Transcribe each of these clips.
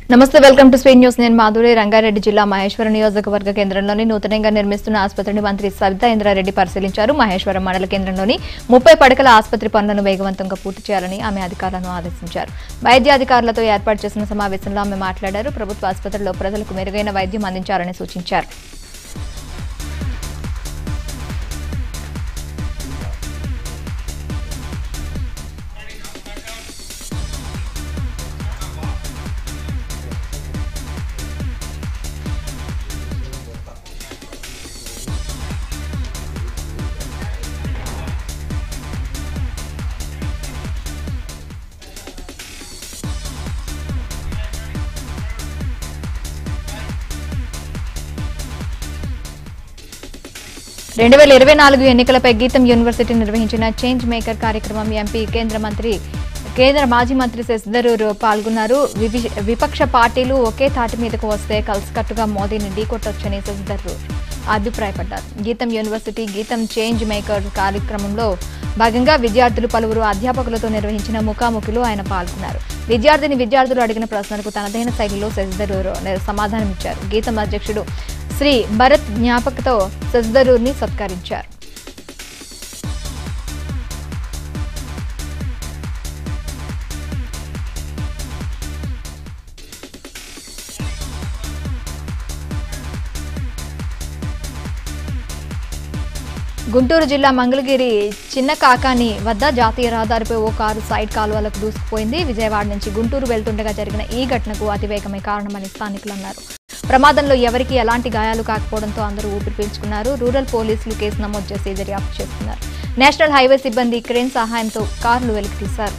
నమస్తే welcome to Spain news నేను మాధురి రంగారెడ్డి జిల్లా మహేశ్వరం నియోజకవర్గ కేంద్రంలోని నూతనంగా నిర్మిస్తున్న ఆసుపత్రిని మంత్రి సవితా ఇంద్రారెడ్డి పరిశీలించారు మహేశ్వరం మండల కేంద్రంలోని ముప్పై పడకల ఆసుపత్రి పనులను వేగవంతంగా పూర్తి చేయాలని ఆమె అధికారులను ఆదేశించారు వైద్యాధికారులతో ఏర్పాటు చేసిన సమావేశంలో ఆమె మాట్లాడారు ప్రభుత్వ ఆసుపత్రిలో ప్రజలకు మెరుగైన వైద్యం అందించాలని సూచించారు రెండు వేల ఇరవై నాలుగు ఎన్నికలపై గీతం యూనివర్సిటీ నిర్వహించిన చేంజ్ మేకర్ కార్యక్రమం ఎంపీ కేంద్ర మంత్రి కేంద్ర మాజీ మంత్రి శశిధరూర్ పాల్గొన్నారు వివి- విపక్ష పార్టీలు ఒకే తాటి మీదకు వస్తే కలిసికట్టుగా మోదీని ఢీకొట్టొచ్చని శశిధరూర్ అభిప్రాయపడ్డారు గీతం యూనివర్సిటీ గీతం చేంజ్ మేకర్ కార్యక్రమంలో భాగంగా విద్యార్థులు పలువురు అధ్యాపకులతో నిర్వహించిన ముఖాముఖిలో ఆయన పాల్గొన్నారు విద్యార్థిని విద్యార్థులు అడిగిన ప్రశ్నలకు తనదైన శైలిలో శశిధరూర్ సమాధానమిచ్చారు గీతం అధ్యక్షుడు శ్రీ భరత్ జ్ఞాపకతో శశిధరూర్ని సత్కరించారు గుంటూరు జిల్లా మంగళగిరి చిన్న కాకాని వద్ద జాతీయ రహదారిపై ఓ కారు సైడ్ కాలువలకు దూసుకుపోయింది విజయవాడ నుంచి గుంటూరు వెళ్తుండగా జరిగిన ఈ ఘటనకు అతివేగమే కారణమని స్థానికులు అన్నారు ప్రమాదంలో ఎవరికీ ఎలాంటి గాయాలు కాకపోవడంతో అందరూ ఊపిరి పీల్చుకున్నారు రూరల్ పోలీసులు కేసు నమోదు చేసి దర్యాప్తు చేస్తున్నారు నేషనల్ హైవే సిబ్బంది క్రేన్ సహాయంతో కారును వెలికితీశారు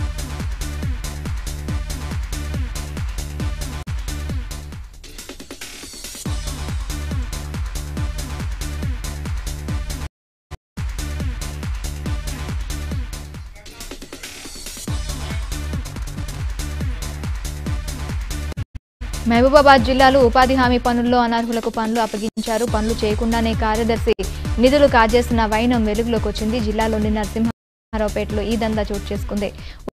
మహబూబాబాద్ జిల్లాలో ఉపాధి హామీ పనుల్లో అనర్హులకు పనులు అప్పగించారు పనులు చేయకుండానే కార్యదర్శి నిధులు కాజేసిన వైనం వెలుగులోకి వచ్చింది జిల్లాలోని నరసింహారావుపేటలో ఈ దందా చోటు చేసుకుంది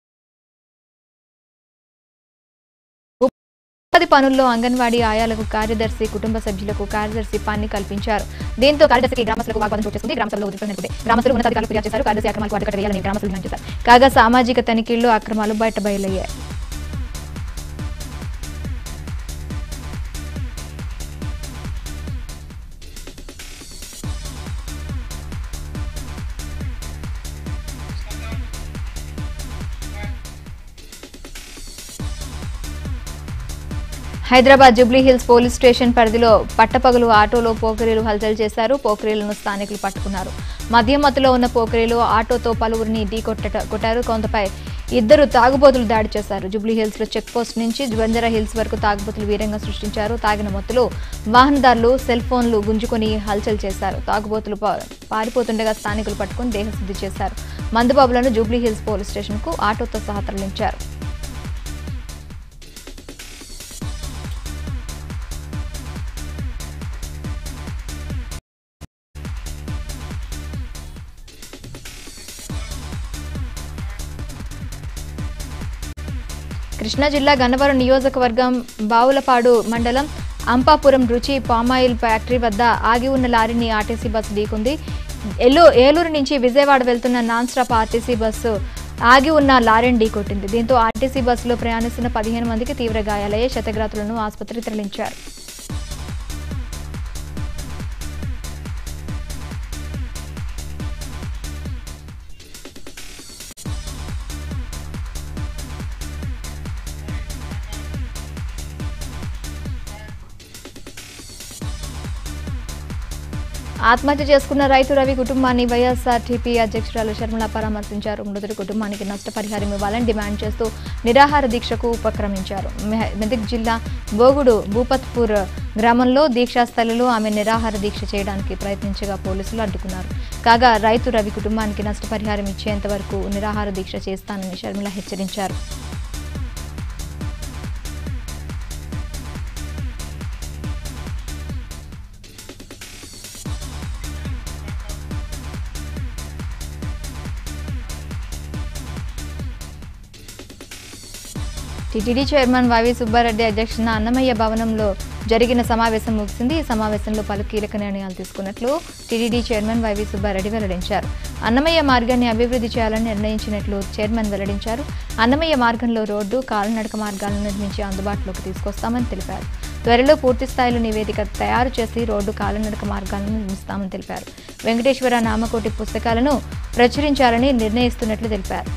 ఉపాధి పనుల్లో అంగన్వాడీ ఆయాలకు కార్యదర్శి కుటుంబ సభ్యులకు కార్యదర్శి పని కల్పించారు దీంతో కార్యదర్శికి గ్రామస్తులకు వాగ్వాదం చోటు చేసుకుంది గ్రామసభలో ఉద్రిక్తత నెలకొంది గ్రామస్తులు ఉన్నతాధికారులు ఫిర్యాదు చేశారు కార్యదర్శి అక్రమాలకు అడ్డుకట్ట వేయాలని గ్రామస్తులు డిమాండ్ చేశారు కాగా సామాజిక తనిఖీల్లో అక్రమాలు బయట బయలయ్యాయి Hyderabad Jubilee Hills police station పరిధిలో పట్టపగలు ఆటోలో పోకరీలు హల్చల్ చేశారు పోకరీలను స్థానికులు పట్టుకున్నారు మద్యం మత్తులో ఉన్న పోకరీలు ఆటోతో పలువురిని ఢీ కొట్టట కొట్టారు కొంతపై ఇద్దరు తాగుబోతులు దాడి చేశారు జూబ్లీ హిల్స్ లో చెక్ పోస్ట్ నుంచి బంజారా హిల్స్ వరకు తాగుబోతులు వీరంగా సృష్టించారు తాగిన మత్తులో వాహనదారులు సెల్ ఫోన్లు గుంజుకొని హల్చల్ చేశారు తాగుబోతులు పా- పారిపోతుండగా స్థానికులు పట్టుకుని దేహశుద్ధి చేశారు మందుబాబులను జూబ్లీ హిల్స్ పోలీస్ స్టేషన్ కు ఆటోతో సహా తరలించారు కృష్ణా జిల్లా గన్నవరం నియోజకవర్గం బావులపాడు మండలం అంపాపురం రుచి పామాయిల్ ఫ్యాక్టరీ వద్ద ఆగి ఉన్న లారీని ఆర్టీసీ బస్సు ఢీకుంది ఎల్లు ఏలూరు నుంచి విజయవాడ వెళ్తున్న నాన్ స్టాప్ ఆర్టీసీ బస్సు ఆగి ఉన్న లారీని ఢీకొట్టింది దీంతో ఆర్టీసీ బస్సులో ప్రయాణిస్తున్న పదిహేను మందికి తీవ్ర గాయాలయ్యాయి శతగ్రాతులను ఆసుపత్రికి తరలించారు ఆత్మహత్య చేసుకున్న రైతు రవి కుటుంబాన్ని వైఎస్ఆర్టీపీ అధ్యక్షురాలు శర్మిల పరామర్శించారు మృతుడి కుటుంబానికి నష్టపరిహారం ఇవ్వాలని డిమాండ్ చేస్తూ నిరాహార దీక్షకు ఉపక్రమించారు మెహ- మెదక్ జిల్లా బోగుడు భూపత్పూర్ గ్రామంలో దీక్షా స్థలిలో ఆమె నిరాహార దీక్ష చేయడానికి ప్రయత్నించగా పోలీసులు అడ్డుకున్నారు కాగా రైతు రవి కుటుంబానికి నష్టపరిహారం ఇచ్చేంత వరకు నిరాహార దీక్ష చేస్తానని శర్మిల హెచ్చరించారు టీటీడీ చైర్మన్ వైవి సుబ్బారెడ్డి అధ్యక్షతన అన్నమయ్య భవనంలో జరిగిన సమావేశం ముగిసింది ఈ సమావేశంలో పలు కీలక నిర్ణయాలు తీసుకున్నట్లు టీటీడీ చైర్మన్ వైవి సుబ్బారెడ్డి వెల్లడించారు అన్నమయ్య మార్గాన్ని అభివృద్ధి చేయాలని నిర్ణయించినట్లు చైర్మన్ వెల్లడించారు అన్నమయ్య మార్గంలో రోడ్డు కాలినడక మార్గాలను నిర్మించి అందుబాటులోకి తీసుకొస్తామని తెలిపారు త్వరలో పూర్తి స్థాయిలో నివేదిక తయారు చేసి రోడ్డు కాలినడక మార్గాలను నిర్మిస్తామని తెలిపారు వెంకటేశ్వర నామకోటి పుస్తకాలను ప్రచురించాలని నిర్ణయిస్తున్నట్లు తెలిపారు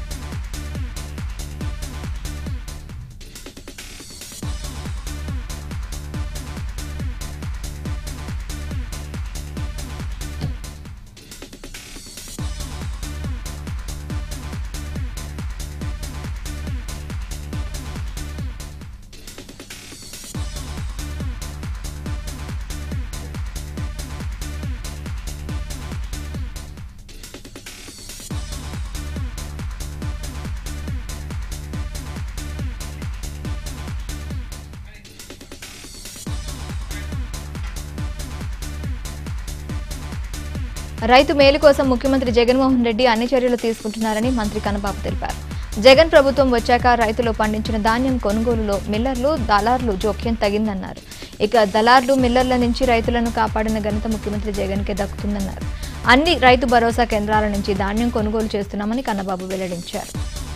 రైతు మేలు కోసం ముఖ్యమంత్రి జగన్మోహన్ రెడ్డి అన్ని చర్యలు తీసుకుంటున్నారని మంత్రి కన్నబాబు తెలిపారు జగన్ ప్రభుత్వం వచ్చాక రైతులు పండించిన ధాన్యం కొనుగోలులో మిల్లర్లు దళార్లు జోక్యం తగిందన్నారు ఇక దళార్లు మిల్లర్ల నుంచి రైతులను కాపాడిన ఘనత ముఖ్యమంత్రి జగన్కే దక్కుతుందన్నారు అన్ని రైతు భరోసా కేంద్రాల నుంచి ధాన్యం కొనుగోలు చేస్తున్నామని కన్నబాబు వెల్లడించారు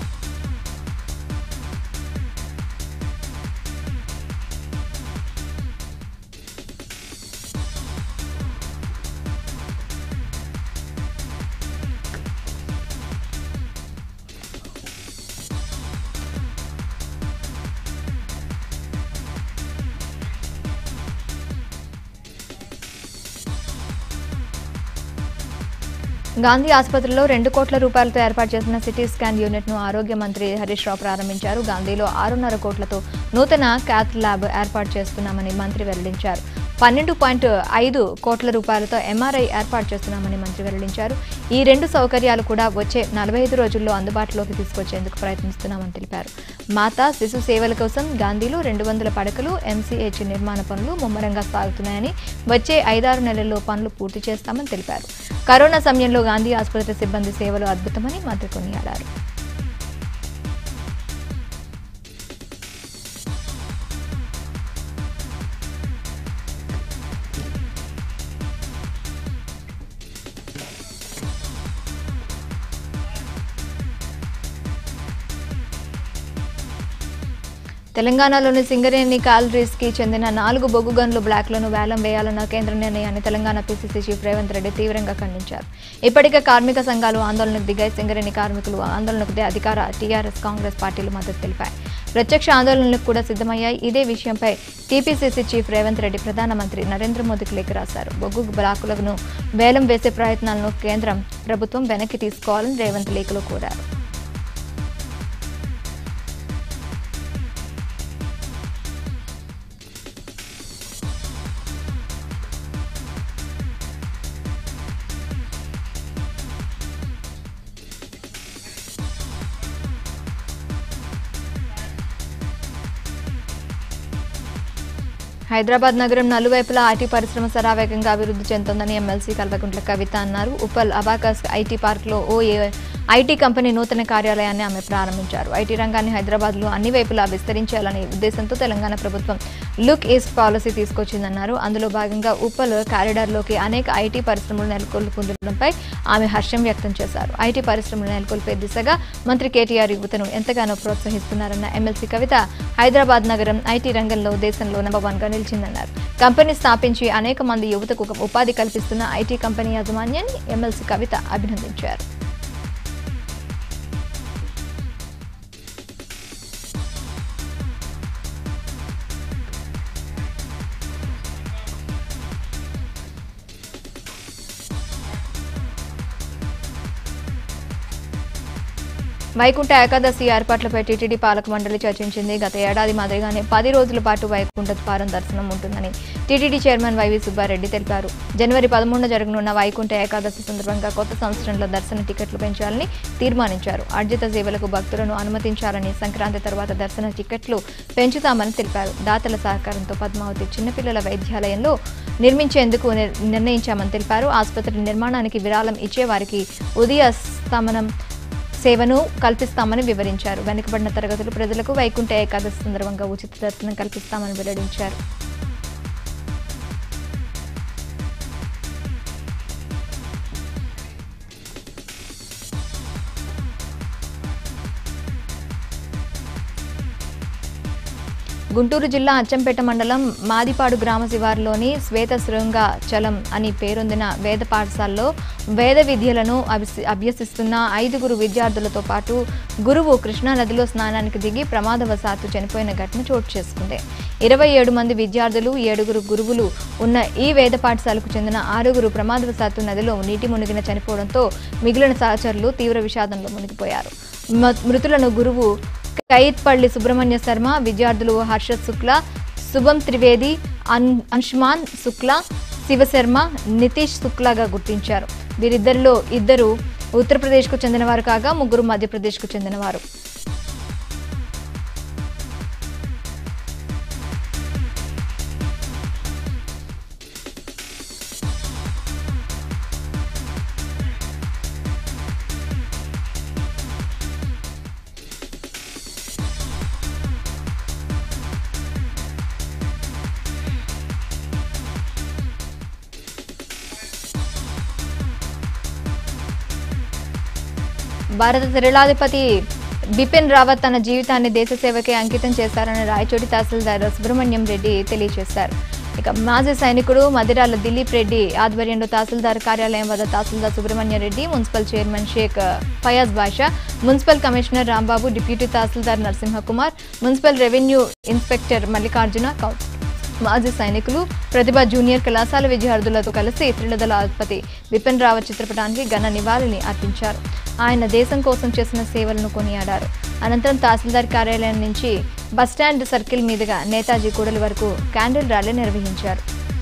గాంధీ ఆసుపత్రిలో రెండు కోట్ల రూపాయలతో ఏర్పాటు చేసిన సిటీ స్కాన్ యూనిట్ ను ఆరోగ్య మంత్రి హరీష్ రావు ప్రారంభించారు గాంధీలో ఆరున్నర కోట్లతో నూతన క్యాత్ ల్యాబ్ ఏర్పాటు చేస్తున్నామని మంత్రి వెల్లడించారు పన్నెండు పాయింట్ ఐదు కోట్ల రూపాయలతో ఎంఆర్ఐ ఏర్పాటు చేస్తున్నామని మంత్రి వెల్లడించారు ఈ రెండు సౌకర్యాలు కూడా వచ్చే నలభై ఐదు రోజుల్లో అందుబాటులోకి తీసుకొచ్చేందుకు ప్రయత్నిస్తున్నామని తెలిపారు మాతా శిశు సేవల కోసం గాంధీలో రెండు వందల పడకలు ఎంసీహెచ్ నిర్మాణ పనులు ముమ్మరంగా సాగుతున్నాయని వచ్చే ఐదారు నెలల్లో పనులు పూర్తి చేస్తామని తెలిపారు కరోనా సమయంలో గాంధీ ఆసుపత్రి సిబ్బంది సేవలు అద్భుతమని మంత్రి కొనియాడారు తెలంగాణలోని సింగరేణి కాలరీస్ కి చెందిన నాలుగు బొగ్గు గన్లు బ్లాక్లను వేలం వేయాలన్న కేంద్ర నిర్ణయాన్ని తెలంగాణ పీసీసీ చీఫ్ రేవంత్ రెడ్డి తీవ్రంగా ఖండించారు ఇప్పటికే కార్మిక సంఘాలు ఆందోళనకు దిగాయి సింగరేణి కార్మికులు ఆందోళనకు ది- అధికార టీఆర్ఎస్ కాంగ్రెస్ పార్టీలు మద్దతు తెలిపాయి ప్రత్యక్ష ఆందోళనలకు కూడా సిద్ధమయ్యాయి ఇదే విషయంపై టీపీసీసీ చీఫ్ రేవంత్ రెడ్డి ప్రధానమంత్రి నరేంద్ర మోదీకి లేఖ రాశారు బొగ్గు బ్లాకులను వేలం వేసే ప్రయత్నాలను కేంద్రం ప్రభుత్వం వెనక్కి తీసుకోవాలని రేవంత్ లేఖలో కోరారు హైదరాబాద్ నగరం నలువైపులా ఐటీ పరిశ్రమ శరావేగంగా అభివృద్ధి చెందుతోందని ఎమ్మెల్సీ కల్వకుంట్ల కవిత అన్నారు ఉప్పల్ అబాకస్ ఐటీ పార్క్లో ఓ ఏ- ఐటీ కంపెనీ నూతన కార్యాలయాన్ని ఆమె ప్రారంభించారు ఐటీ రంగాన్ని హైదరాబాద్లో అన్ని వైపులా విస్తరించాలనే ఉద్దేశంతో తెలంగాణ ప్రభుత్వం లుక్ ఈస్ట్ పాలసీ తీసుకొచ్చిందన్నారు అందులో భాగంగా ఉప్పల్ కారిడార్లోకి అనేక ఐటీ పరిశ్రమలు నెలకొల్పుతుండటంపై ఆమె హర్షం వ్యక్తం చేశారు ఐటీ పరిశ్రమలు నెలకొల్పే దిశగా మంత్రి కేటీఆర్ యువతను ఎంతగానో ప్రోత్సహిస్తున్నారన్న ఎమ్మెల్సీ కవిత హైదరాబాద్ నగరం ఐటీ రంగంలో దేశంలో నెంబర్ వన్ గా నిలిచిందన్నారు కంపెనీ స్థాపించి అనేక మంది యువతకు ఒక ఉపాధి కల్పిస్తున్న ఐటీ కంపెనీ యాజమాన్యాన్ని ఎమ్మెల్సీ కవిత అభినందించారు వైకుంఠ ఏకాదశి ఏర్పాట్లపై టీటీడీ పాలక మండలి చర్చించింది గత ఏడాది మాదిరిగానే పది రోజుల పాటు వైకుంఠ ద్వారం దర్శనం ఉంటుందని టీటీడీ చైర్మన్ వైవి సుబ్బారెడ్డి తెలిపారు జనవరి పదమూడున జరగనున్న వైకుంఠ ఏకాదశి సందర్భంగా కొత్త సంవత్సరంలో దర్శన టికెట్లు పెంచాలని తీర్మానించారు అర్జిత సేవలకు భక్తులను అనుమతించాలని సంక్రాంతి తర్వాత దర్శన టికెట్లు పెంచుతామని తెలిపారు దాతల సహకారంతో పద్మావతి చిన్నపిల్లల వైద్యాలయంలో నిర్మించేందుకు నిర్- నిర్ణయించామని తెలిపారు ఆసుపత్రి నిర్మాణానికి విరాళం ఇచ్చే వారికి ఉదయ స్తమనం సేవను కల్పిస్తామని వివరించారు వెనుకబడిన తరగతులు ప్రజలకు వైకుంఠ ఏకాదశి సందర్భంగా ఉచిత దర్శనం కల్పిస్తామని వెల్లడించారు గుంటూరు జిల్లా అచ్చంపేట మండలం మాదిపాడు గ్రామ శివారులోని శ్వేత శృంగ చలం అని పేరొందిన వేద పాఠశాలలో వేద విద్యలను అభ్యసి- అభ్యసిస్తున్న ఐదుగురు విద్యార్థులతో పాటు గురువు కృష్ణా నదిలో స్నానానికి దిగి ప్రమాదవశాత్తు చనిపోయిన ఘటన చోటు చేసుకుంది ఇరవై ఏడు మంది విద్యార్థులు ఏడుగురు గురువులు ఉన్న ఈ వేద పాఠశాలకు చెందిన ఆరుగురు ప్రమాదవశాత్తు నదిలో నీటి మునిగిన చనిపోవడంతో మిగిలిన సహచరులు తీవ్ర విషాదంలో మునిగిపోయారు మ- మృతులను గురువు కైత్పల్లి సుబ్రహ్మణ్య శర్మ విద్యార్థులు హర్షత్ శుక్ల శుభం త్రివేది అన్ అంశుమాన్ శుక్ల శివశర్మ నితీష్ శుక్లాగా గుర్తించారు వీరిద్దరిలో ఇద్దరు ఉత్తరప్రదేశ్కు చెందినవారు కాగా ముగ్గురు మధ్యప్రదేశ్కు చెందినవారు భారత త్రిలాధిపతి బిపిన్ రావత్ తన జీవితాన్ని దేశ సేవకే అంకితం చేశారని రాయచోటి తహసీల్దార్ సుబ్రహ్మణ్యం రెడ్డి తెలియజేశారు ఇక మాజీ సైనికుడు మదిరాల దిలీప్ రెడ్డి ఆధ్వర్యంలో తహసీల్దార్ కార్యాలయం వద్ద తహసీల్దార్ Subrahmanyam Reddy municipal chairman Sheikh Fayaz Basha municipal commissioner Rambabu deputy తహసీల్దార్ Narasimhakumar municipal revenue inspector Mallikarjuna కౌ- మాజీ సైనికులు ప్రతిభ జూనియర్ కళాశాల విద్యార్థులతో కలిసి త్రిలదళాధిపతి బిపిన్ రావత్ చిత్రపటానికి ఘన నివాళిని అర్పించారు ఆయన దేశం కోసం చేసిన సేవలను కొనియాడారు అనంతరం తహసీల్దార్ కార్యాలయం నుంచి బస్టాండ్ సర్కిల్ మీదుగా నేతాజీ కూడలి వరకు క్యాండిల్ ర్యాలీ నిర్వహించారు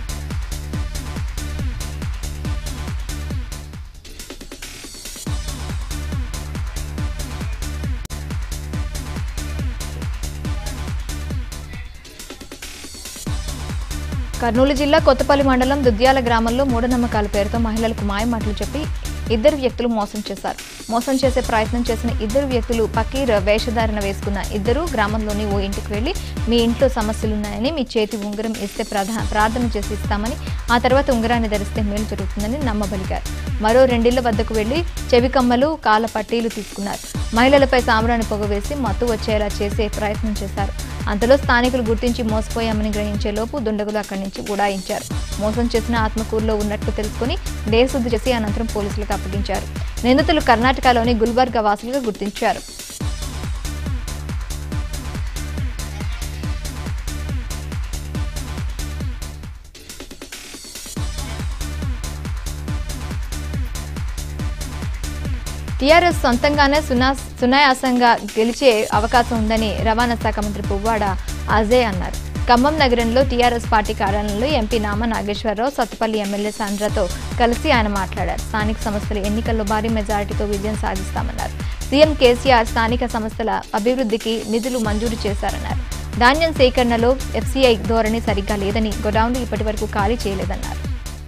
కర్నూలు జిల్లా కొత్తపల్లి మండలం దుద్యాల గ్రామంలో మూఢనమ్మకాల పేరుతో మహిళలకు మాయమాటలు చెప్పి ఇద్దరు వ్యక్తులు మోసం చేశారు మోసం చేసే ప్రయత్నం చేసిన ఇద్దరు వ్యక్తులు పకీర్ వేషధారణ వేసుకున్న ఇద్దరు గ్రామంలోని ఓ ఇంటికి వెళ్లి మీ ఇంట్లో సమస్యలున్నాయని మీ చేతి ఉంగరం ఇస్తే ప్రధా ప్రార్థన చేసి ఇస్తామని ఆ తర్వాత ఉంగరాన్ని ధరిస్తే మేలు జరుగుతుందని నమ్మబలిగారు మరో రెండిళ్ల వద్దకు వెళ్లి చెవి కమ్మలు కాళ్ళ పట్టీలు తీసుకున్నారు మహిళలపై సాంబ్రాన్ని పొగ వేసి మత్తు వచ్చేలా చేసే ప్రయత్నం చేశారు అంతలో స్థానికులు గుర్తించి మోసపోయామని గ్రహించే లోపు దుండగులు అక్కడి నుంచి ఉడాయించారు మోసం చేసిన ఆత్మకూరులో ఉన్నట్లు తెలుసుకుని దేశశుద్ధి చేసి అనంతరం పోలీసులకు అప్పగించారు నిందితులు కర్ణాటకలోని గుల్బర్గా వాసులుగా గుర్తించారు టీఆర్ఎస్ సొంతంగానే సునా సునాయాసంగా గెలిచే అవకాశం ఉందని రవాణా శాఖ మంత్రి పువ్వాడ అజయ్ అన్నారు ఖమ్మం నగరంలో టీఆర్ఎస్ పార్టీ కార్యాలయంలో ఎంపీ నామ నాగేశ్వరరావు సత్తుపల్లి ఎమ్మెల్యే సాండ్రతో కలిసి ఆయన మాట్లాడారు స్థానిక సంస్థల ఎన్నికల్లో భారీ మెజారిటీతో విజయం సాధిస్తామన్నారు సీఎం కేసీఆర్ స్థానిక సంస్థల అభివృద్ధికి నిధులు మంజూరు చేశారన్నారు ధాన్యం సేకరణలో ఎఫ్సీఐ ధోరణి సరిగ్గా లేదని గోడౌన్లు ఇప్పటివరకు ఖాళీ చేయలేదన్నారు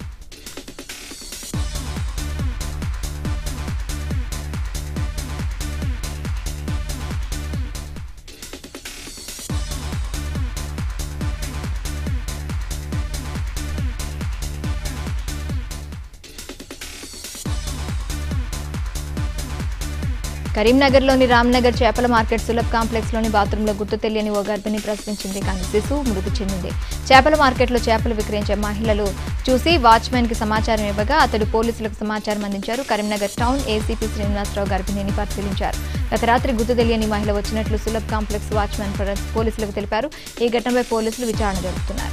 కరీంనగర్లోని రామ్నగర్ చేపల మార్కెట్ సులభ్ కాంప్లెక్స్లోని బాత్రూంలో గుర్తు తెలియని ఓ గర్భిణి ప్రసవించింది కానీ శిశువు మృతి చెందింది చేపల మార్కెట్లో చేపలు విక్రయించే మహిళలు చూసి వాచ్మెన్కి సమాచారం ఇవ్వగా అతడు పోలీసులకు సమాచారం అందించారు కరీంనగర్ టౌన్ ఏసీపీ శ్రీనివాసరావు గర్భిణిని పరిశీలించారు గత రాత్రి గుర్తు తెలియని మహిళ వచ్చినట్లు సులభ్ కాంప్లెక్స్ వాచ్మెన్ ప్ర- పోలీసులకు తెలిపారు ఈ ఘటనపై పోలీసులు విచారణ జరుపుతున్నారు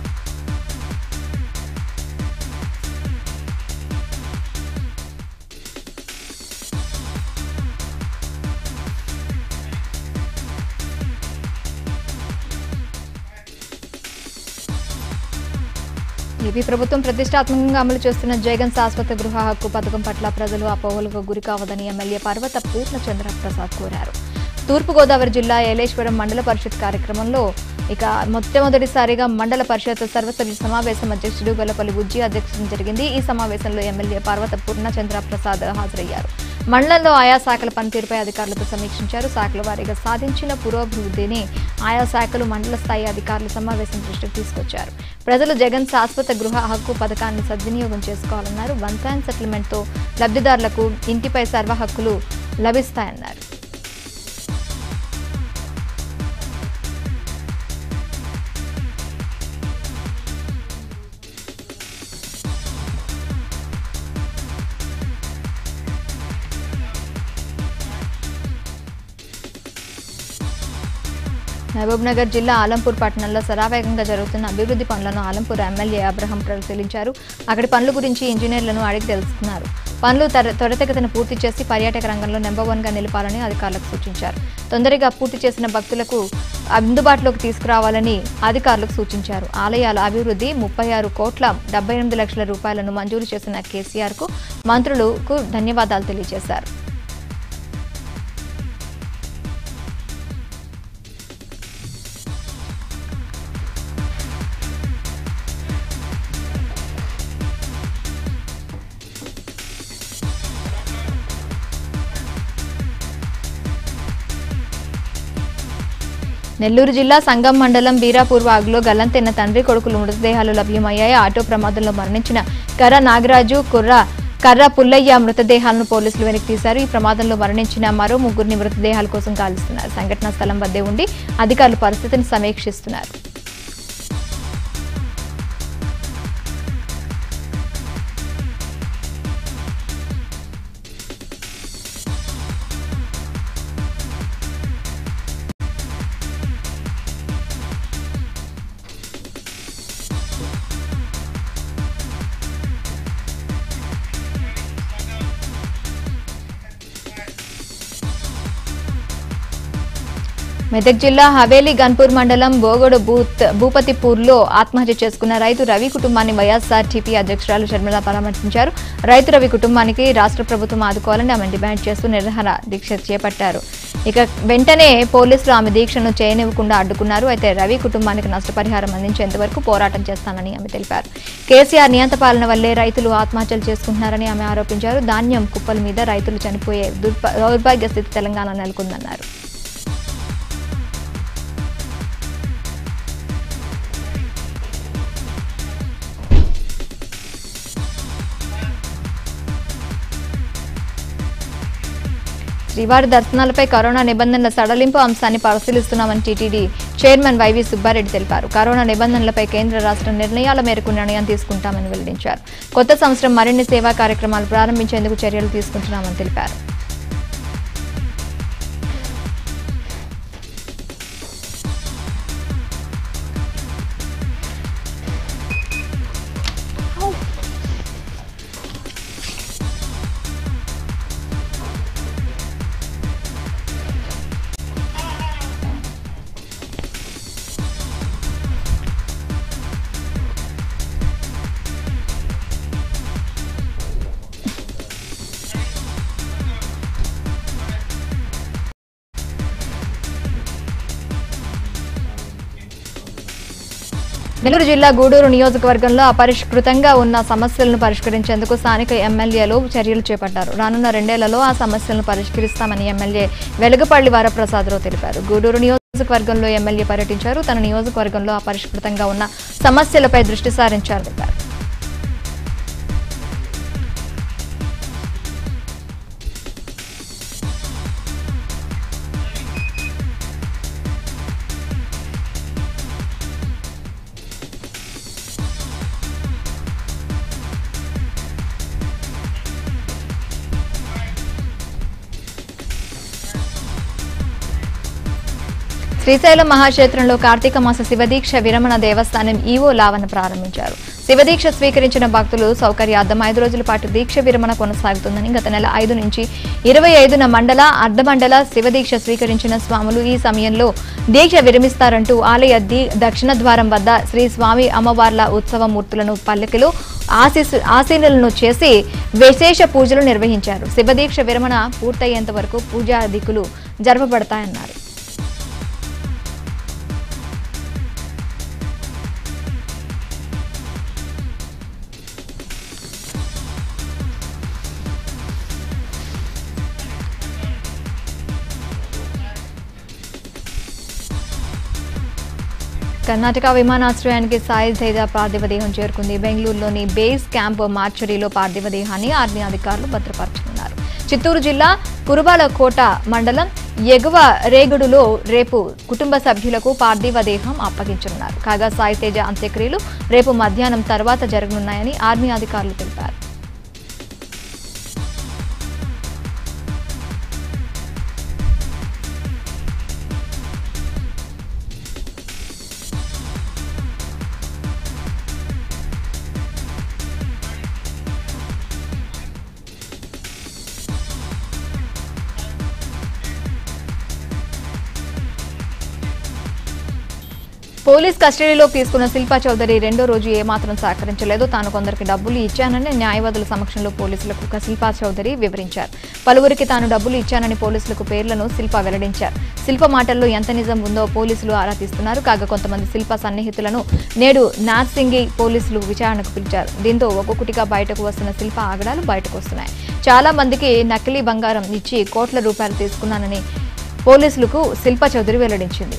ఏపీ ప్రభుత్వం ప్రతిష్టాత్మకంగా అమలు చేస్తున్న జగన్ శాశ్వత గృహ హక్కు పథకం పట్ల ప్రజలు అపోహలకు గురి కావదని ఎమ్మెల్యే పర్వత పూర్ణచంద్ర ప్రసాద్ కోరారు తూర్పుగోదావరి జిల్లా ఏలేశ్వరం మండల పరిషత్ కార్యక్రమంలో ఇక మొట్టమొదటిసారిగా మండల పరిషత్ సర్వసభ్య సమావేశం అధ్యక్షుడు గొల్లపల్లి బుజ్జి అధ్యక్షత జరిగింది ఈ సమావేశంలో ఎమ్మెల్యే పర్వత పూర్ణచంద్ర ప్రసాద్ హాజరయ్యారు మండలంలో ఆయా శాఖల పనితీరుపై అధికారులతో సమీక్షించారు శాఖల వారీగా సాధించిన పురోభివృద్ధిని ఆయా శాఖలు మండల స్థాయి అధికారులు సమావేశం దృష్టికి తీసుకొచ్చారు ప్రజలు జగన్ శాశ్వత గృహ హక్కు పథకాన్ని సద్వినియోగం చేసుకోవాలన్నారు వన్ టైం సెటిల్మెంట్తో లబ్ధిదారులకు ఇంటిపై సర్వ హక్కులు లభిస్తాయన్నారు మహబూబ్ నగర్ జిల్లా ఆలంపూర్ పట్టణంలో శరావేగంగా జరుగుతున్న అభివృద్ధి పనులను ఆలంపూర్ ఎమ్మెల్యే అబ్రహం పరిశీలించారు అక్కడి పనుల గురించి ఇంజనీర్లను అడిగి తెలుసుకున్నారు పనులు త్వర- త్వరితగతిన పూర్తి చేసి పర్యాటక రంగంలో నెంబర్ వన్గా నిలపాలని అధికారులకు సూచించారు తొందరగా పూర్తి చేసిన భక్తులకు అందుబాటులోకి తీసుకురావాలని అధికారులకు సూచించారు ఆలయాల అభివృద్ధి ముప్పై ఆరు కోట్ల డెబ్బై ఎనిమిది లక్షల రూపాయలను మంజూరు చేసిన కేసీఆర్కు మంత్రులకు ధన్యవాదాలు తెలియజేశారు నెల్లూరు జిల్లా సంగం మండలం బీరాపూర్ వాగులో గల్లంతైన తండ్రి కొడుకులు మృతదేహాలు లభ్యమయ్యాయి ఆటో ప్రమాదంలో మరణించిన కర్ర నాగరాజు కుర్ర కర్ర పుల్లయ్య మృతదేహాలను పోలీసులు వెనక్కి తీశారు ఈ ప్రమాదంలో మరణించిన మరో ముగ్గురిని మృతదేహాల కోసం గాలిస్తున్నారు సంఘటనా స్థలం వద్దే ఉండి అధికారులు పరిస్థితిని సమీక్షిస్తున్నారు మెదక్ జిల్లా హవేలీ గన్పూర్ మండలం బోగొడు బూత్ భూపతిపూర్లో ఆత్మహత్య చేసుకున్న రైతు రవి కుటుంబాన్ని వైఎస్ఆర్టీపీ అధ్యక్షురాలు షర్మిల పరామర్శించారు రైతు రవి కుటుంబానికి రాష్ట్ర ప్రభుత్వం ఆదుకోవాలని ఆమె డిమాండ్ చేస్తూ నిరసన దీక్ష చేపట్టారు ఇక వెంటనే పోలీసులు ఆమె దీక్షను చేయనివ్వకుండా అడ్డుకున్నారు అయితే రవి కుటుంబానికి నష్టపరిహారం అందించేంత వరకు పోరాటం చేస్తానని ఆమె తెలిపారు కేసీఆర్ నియంత పాలన వల్లే రైతులు ఆత్మహత్యలు చేసుకుంటున్నారని ఆమె ఆరోపించారు ధాన్యం కుప్పల మీద రైతులు చనిపోయే దుర్భ- దౌర్భాగ్య స్థితి తెలంగాణ నెలకొందన్నారు శ్రీవారి దర్శనాలపై కరోనా నిబంధనల సడలింపు అంశాన్ని పరిశీలిస్తున్నామని టీటీడీ చైర్మన్ వైవి సుబ్బారెడ్డి తెలిపారు కరోనా నిబంధనలపై కేంద్ర రాష్ట్ర నిర్ణయాల మేరకు నిర్ణయం తీసుకుంటామని వెల్లడించారు కొత్త సంవత్సరం మరిన్ని సేవా కార్యక్రమాలు ప్రారంభించేందుకు చర్యలు తీసుకుంటున్నామని తెలిపారు నెల్లూరు జిల్లా గూడూరు నియోజకవర్గంలో అపరిష్కృతంగా ఉన్న సమస్యలను పరిష్కరించేందుకు స్థానిక ఎమ్మెల్యేలు చర్యలు చేపట్టారు రానున్న రెండేళ్లలో ఆ సమస్యలను పరిష్కరిస్తామని ఎమ్మెల్యే వెలుగపల్లి వరప్రసాదరావు తెలిపారు గూడూరు నియోజకవర్గంలో ఎమ్మెల్యే పర్యటించారు తన నియోజకవర్గంలో అపరిష్కృతంగా ఉన్న సమస్యలపై దృష్టి సారించారు తెలిపారు శ్రీశైలం మహాక్షేత్రంలో కార్తీక మాస శివదీక్ష విరమణ దేవస్థానం ఈవో లావణ ప్రారంభించారు శివదీక్ష స్వీకరించిన భక్తులు సౌకర్యార్థం ఐదు రోజుల పాటు దీక్ష విరమణ కొనసాగుతుందని గత నెల ఐదు నుంచి ఇరవై ఐదున మండల అర్ధమండల శివదీక్ష స్వీకరించిన స్వాములు ఈ సమయంలో దీక్ష విరమిస్తారంటూ ఆలయ ది- దక్షిణ ద్వారం వద్ద శ్రీ స్వామి అమ్మవార్ల ఉత్సవ మూర్తులను పల్లకిలో ఆశీస్సు ఆశీనులను చేసి విశేష పూజలు నిర్వహించారు శివదీక్ష విరమణ పూర్తయ్యేంత వరకు పూజాధికులు జరపబడతాయన్నారు కర్ణాటక విమానాశ్రయానికి సాయి తేజ పార్థివ దేహం చేరుకుంది బెంగళూరులోని బేస్ క్యాంప్ మార్చరీలో పార్థివ దేహాన్ని ఆర్మీ అధికారులు భద్రపరచనున్నారు చిత్తూరు జిల్లా కురుబాల కోట మండలం ఎగువ రేగుడులో రేపు కుటుంబ సభ్యులకు పార్థివ దేహం అప్పగించనున్నారు కాగా సాయి తేజ అంత్యక్రియలు రేపు మధ్యాహ్నం తర్వాత జరగనున్నాయని ఆర్మీ అధికారులు తెలిపారు పోలీస్ కస్టడీలో తీసుకున్న శిల్పా చౌదరి రెండో రోజు ఏమాత్రం సహకరించలేదు తాను కొందరికి డబ్బులు ఇచ్చానని న్యాయవాదుల సమక్షంలో పోలీసులకు ఒక శిల్పా చౌదరి వివరించారు పలువురికి తాను డబ్బులు ఇచ్చానని పోలీసులకు పేర్లను శిల్ప వెల్లడించారు శిల్ప మాటల్లో ఎంత నిజం ఉందో పోలీసులు ఆరా తీస్తున్నారు కాగా కొంతమంది శిల్ప సన్నిహితులను నేడు నార్సింగి పోలీసులు విచారణకు పిలిచారు దీంతో ఒక్కొక్కటిగా బయటకు వస్తున్న శిల్ప ఆగడాలు బయటకు వస్తున్నాయి చాలా మందికి నకిలీ బంగారం ఇచ్చి కోట్ల రూపాయలు తీసుకున్నానని పోలీసులకు శిల్ప చౌదరి వెల్లడించింది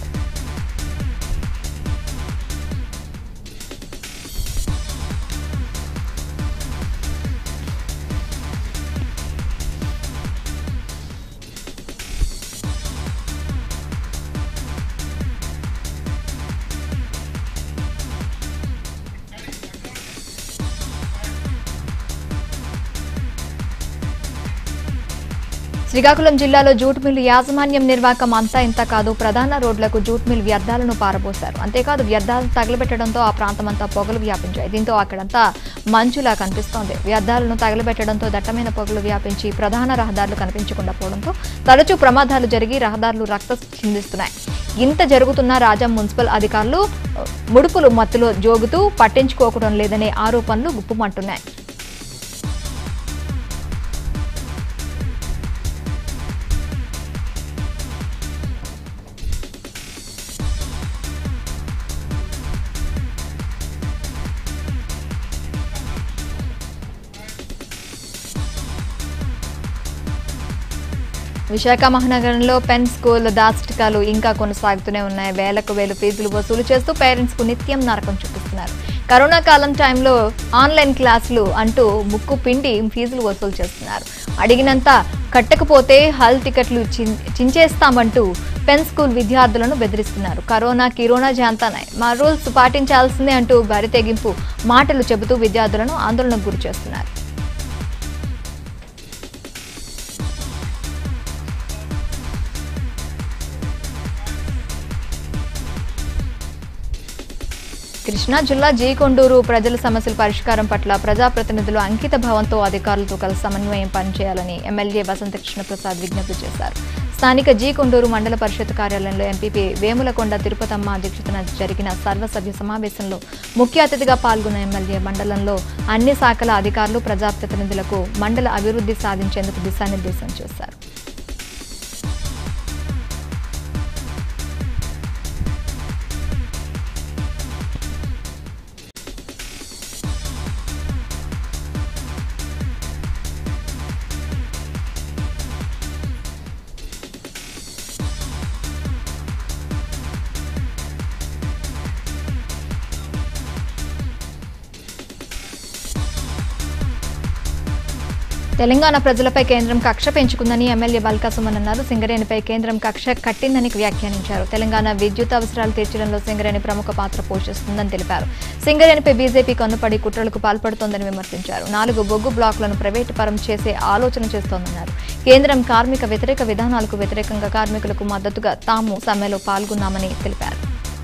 శ్రీకాకుళం జిల్లాలో జూట్ మిల్లు యాజమాన్యం నిర్వాహకం అంతా ఇంత కాదు ప్రధాన రోడ్లకు జూట్ మిల్ వ్యర్థాలను పారబోశారు అంతేకాదు వ్యర్థాలు తగలబెట్టడంతో ఆ ప్రాంతమంతా పొగలు వ్యాపించాయి దీంతో అక్కడంతా మంచులా కనిపిస్తోంది వ్యర్థాలను తగలబెట్టడంతో దట్టమైన పొగలు వ్యాపించి ప్రధాన రహదారులు కనిపించకుండా పోవడంతో తరచూ ప్రమాదాలు జరిగి రహదారులు రక్త చిందిస్తున్నాయి ఇంత జరుగుతున్న రాజా మున్సిపల్ అధికారులు ముడుపులు మత్తులో జోగుతూ పట్టించుకోకడం లేదనే ఆరోపణలు గుప్పుమంటున్నాయి విశాఖ మహానగరంలో పెన్ స్కూల్ దాష్టికాలు ఇంకా కొనసాగుతూనే ఉన్నాయి వేలకు వేలు ఫీజులు వసూలు చేస్తూ పేరెంట్స్ కు నిత్యం నరకం చూపిస్తున్నారు కరోనా కాలం టైంలో ఆన్లైన్ క్లాసులు అంటూ ముక్కు పిండి ఫీజులు వసూలు చేస్తున్నారు అడిగినంత కట్టకపోతే హాల్ టికెట్లు చిం- చించేస్తామంటూ పెన్ స్కూల్ విద్యార్థులను బెదిరిస్తున్నారు కరోనా కిరోనా జాంతానాయ్ మా రూల్స్ పాటించాల్సిందే అంటూ బరి తెగింపు మాటలు చెబుతూ విద్యార్థులను ఆందోళనకు గురి చేస్తున్నారు కృష్ణా జిల్లా జీకొండూరు ప్రజల సమస్యల పరిష్కారం పట్ల ప్రజాప్రతినిధులు అంకిత భావంతో అధికారులతో కలిసి సమన్వయం పనిచేయాలని ఎమ్మెల్యే వసంత కృష్ణప్రసాద్ విజ్ఞప్తి చేశారు స్థానిక జీకొండూరు మండల పరిషత్ కార్యాలయంలో ఎంపీపీ వేములకొండ తిరుపతమ్మ అధ్యక్షతన జరిగిన సర్వసభ్య సమావేశంలో ముఖ్య అతిథిగా పాల్గొన్న ఎమ్మెల్యే మండలంలో అన్ని శాఖల అధికారులు ప్రజాప్రతినిధులకు మండల అభివృద్ధి సాధించేందుకు దిశానిర్దేశం చేశారు తెలంగాణ ప్రజలపై కేంద్రం కక్ష పెంచుకుందని ఎమ్మెల్యే బల్కా సుమన్ అన్నారు సింగరేణిపై కేంద్రం కక్ష కట్టిందని వ్యాఖ్యానించారు తెలంగాణ విద్యుత్ అవసరాలు తీర్చడంలో సింగరేణి ప్రముఖ పాత్ర పోషిస్తుందని తెలిపారు సింగరేణిపై బీజేపీ కన్నుపడి కుట్రలకు పాల్పడుతోందని విమర్శించారు నాలుగు బొగ్గు బ్లాకులను ప్రైవేటు పరం చేసే ఆలోచన చేస్తోందన్నారు కేంద్రం కార్మిక వ్యతిరేక విధానాలకు వ్యతిరేకంగా కార్మికులకు మద్దతుగా తాము సమ్మెలో పాల్గొన్నామని తెలిపారు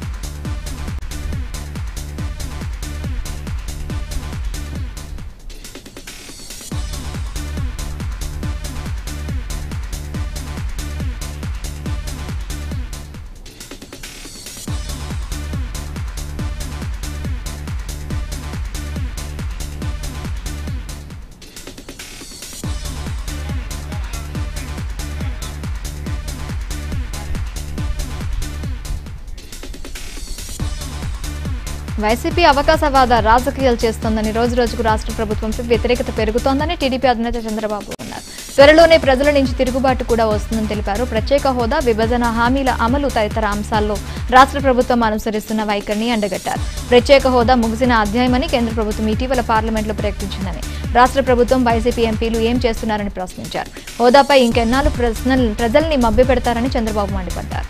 వైసీపీ అవకాశవాద రాజకీయాలు చేస్తోందని రోజు రోజుకు రాష్ట్ర ప్రభుత్వంపై వ్యతిరేకత పెరుగుతోందని టీడీపీ అధినేత చంద్రబాబు అన్నారు త్వరలోనే ప్రజల నుంచి తిరుగుబాటు కూడా వస్తుందని తెలిపారు ప్రత్యేక హోదా విభజన హామీల అమలు తదితర అంశాల్లో రాష్ట్ర ప్రభుత్వం అనుసరిస్తున్న వైఖరిని ఎండగట్టారు ప్రత్యేక హోదా ముగిసిన అధ్యాయమని కేంద్ర ప్రభుత్వం ఇటీవల పార్లమెంట్లో ప్రకటించిందని రాష్ట్ర ప్రభుత్వం వైసీపీ ఎంపీలు ఏం చేస్తున్నారని ప్రశ్నించారు హోదాపై ఇంకెన్నాళ్ళు ప్రశ్నలు ప్రజల్ని మభ్యపెడతారని చంద్రబాబు మండిపడ్డారు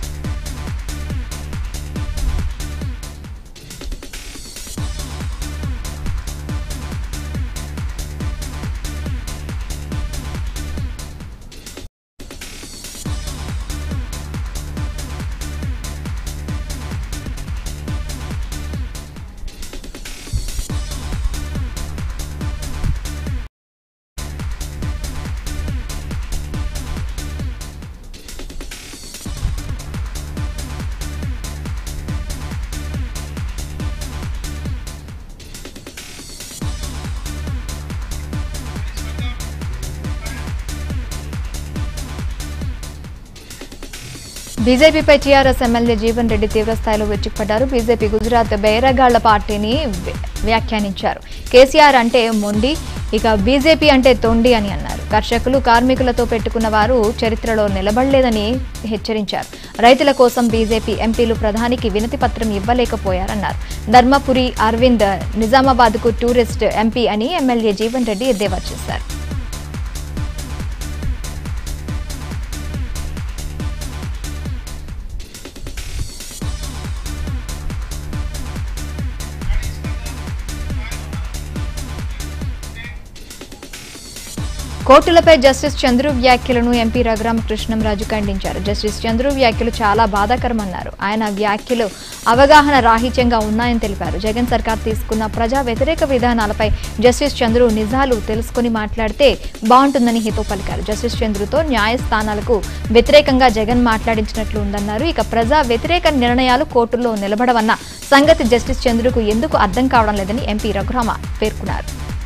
బీజేపీపై టీఆర్ఎస్ ఎమ్మెల్యే జీవన్ రెడ్డి తీవ్రస్థాయిలో విరుచుకుపడ్డారు బీజేపీ గుజరాత్ బేరగాళ్ల పార్టీని వ్య- వ్యాఖ్యానించారు కేసీఆర్ అంటే మొండి ఇక బీజేపీ అంటే తొండి అని అన్నారు కర్షకులు కార్మికులతో పెట్టుకున్న వారు చరిత్రలో నిలబడలేదని హెచ్చరించారు రైతుల కోసం బీజేపీ ఎంపీలు ప్రధానికి వినతి పత్రం ఇవ్వలేకపోయారన్నారు ధర్మపురి అరవింద్ నిజామాబాద్కు టూరిస్ట్ ఎంపీ అని ఎమ్మెల్యే జీవన్ రెడ్డి ఎద్దేవా చేశారు కోర్టులపై జస్టిస్ చంద్రు వ్యాఖ్యలను ఎంపీ రఘురామకృష్ణంరాజు ఖండించారు జస్టిస్ చంద్రు వ్యాఖ్యలు చాలా బాధాకరమన్నారు ఆయన వ్యాఖ్యలు అవగాహన రాహిత్యంగా ఉన్నాయని తెలిపారు జగన్ సర్కార్ తీసుకున్న ప్రజా వ్యతిరేక విధానాలపై జస్టిస్ చంద్రు నిజాలు తెలుసుకుని మాట్లాడితే బాగుంటుందని హితో పలికారు జస్టిస్ చంద్రుతో న్యాయస్థానాలకు వ్యతిరేకంగా జగన్ మాట్లాడించినట్లు ఉందన్నారు ఇక ప్రజా వ్యతిరేక నిర్ణయాలు కోర్టుల్లో నిలబడవన్న సంగతి జస్టిస్ చంద్రుకు ఎందుకు అర్థం కావడం లేదని ఎంపీ రఘురామ పేర్కొన్నారు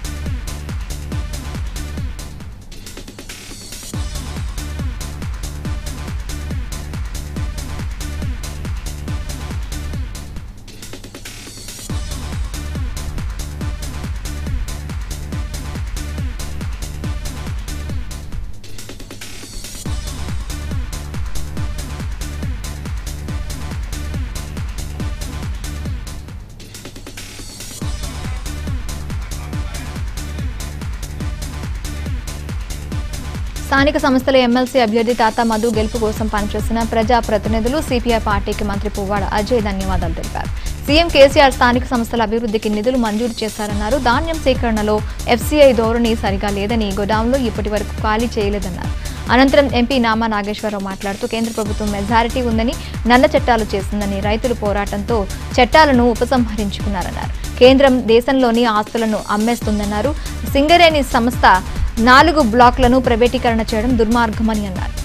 స్థానిక సంస్థల ఎమ్మెల్సీ అభ్యర్థి తాత మధు గెలుపు కోసం పనిచేసిన ప్రజా ప్రతినిధులు సిపిఐ పార్టీకి మంత్రి పువ్వాడ అజయ్ ధన్యవాదాలు తెలిపారు సీఎం కేసీఆర్ స్థానిక సంస్థల అభివృద్ధికి నిధులు మంజూరు చేశారన్నారు ధాన్యం సేకరణలో ఎఫ్సీఐ ధోరణి సరిగా లేదని గోదాంలో ఇప్పటి వరకు ఖాళీ చేయలేదన్నారు అనంతరం ఎంపీ నామా నాగేశ్వరరావు మాట్లాడుతూ కేంద్ర ప్రభుత్వం మెజారిటీ ఉందని నల్ల చట్టాలు చేసిందని రైతులు పోరాటంతో చట్టాలను ఉపసంహరించుకున్నారన్నారు కేంద్రం దేశంలోని ఆస్తులను అమ్మేస్తుందన్నారు సింగరేణి సంస్థ నాలుగు బ్లాక్లను ప్రైవేటీకరణ చేయడం దుర్మార్గమని అన్నారు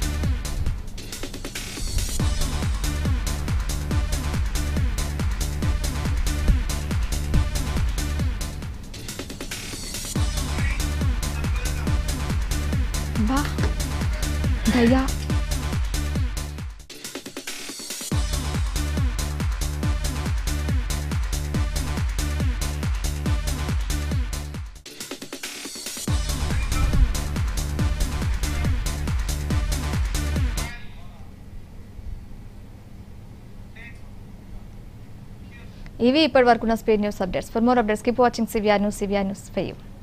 బా దయ్యా ఇవి ఇప్పటి వరకున్న speed news updates for more updates keep watching CVR news CVR news for you